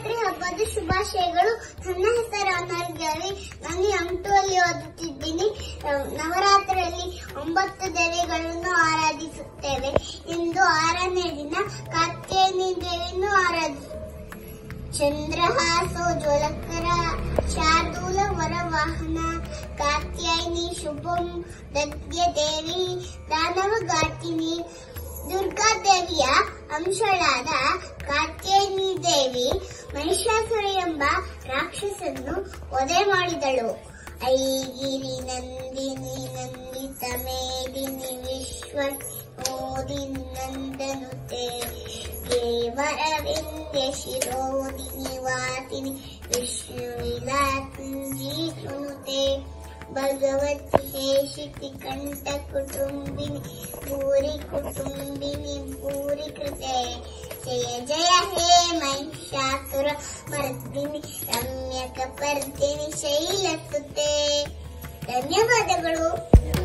ನವರಾತ್ರಿ ಹಬ್ಬದ ಶುಭಾಶಯಗಳು ನನ್ನ ಹೆಸರು ಅನರ್ಗವಿ ನಾನು ಎಂಟುವಲ್ಲಿ ಓದುತ್ತಿದ್ದೀನಿ ಅಹ್, ನವರಾತ್ರಿಯಲ್ಲಿ ಒಂಬತ್ತು ದೇವಿಗಳನ್ನು ಆರಾಧಿಸುತ್ತೇವೆ ಇಂದು ಆರನೇ ದಿನ ಕಾರ್ತಿಕೇಯನಿ ದೇವಿಯನ್ನು ಆರಾಧಿಸುತ್ತೇವೆ ಚಂದ್ರಹಾಸೋ ಜ್ವಲಕರ ಶಾರ್ದೂಲ ವರವಾಹನ ಕಾತ್ಯಾಯಿನಿ ಶುಭಂ ದದ್ಯ ದೇವಿ ದಾನವ ಗಾತಿನಿ ದುರ್ಗಾದೇವಿಯ ಅಂಶಳಾದ ಕಾತ್ಯಾಯಿನಿ ದೇವಿ ಮಹಿಷಾಸುರ ಎಂಬ ರಾಕ್ಷಸನ್ನು ವಧೆ ಮಾಡಿದಳು ಐಗಿರಿ ನಂದಿನಿ ನಂದಿತ ಮೇದಿನಿ ವಿಶ್ವ ಮೋದಿ ನಂದನುತೆ ದೇವರವಿಂದ್ಯ ಶಿರೋದಿನಿ ವಾತಿನಿ ವಿಷ್ಣುವಿಲಾತ್ಮಜಿ ಕೃಣುತೆ ಭಗವತಿ ಹೇಷಿತಿ ಕಂಠ ಕುಟುಂಬಿನಿ ಭೂರಿ ಕುಟುಂಬಿನಿ ಭೂರಿ ಕೃತೆ ಜಯ ಜಯ ಹೇ ಮಹಿಷಾಸುರ ಮರ್ದಿನಿ ರಮ್ಯಕ ಪರ್ದಿನಿ ಶೈಲಸುತೆ ಧನ್ಯವಾದಗಳು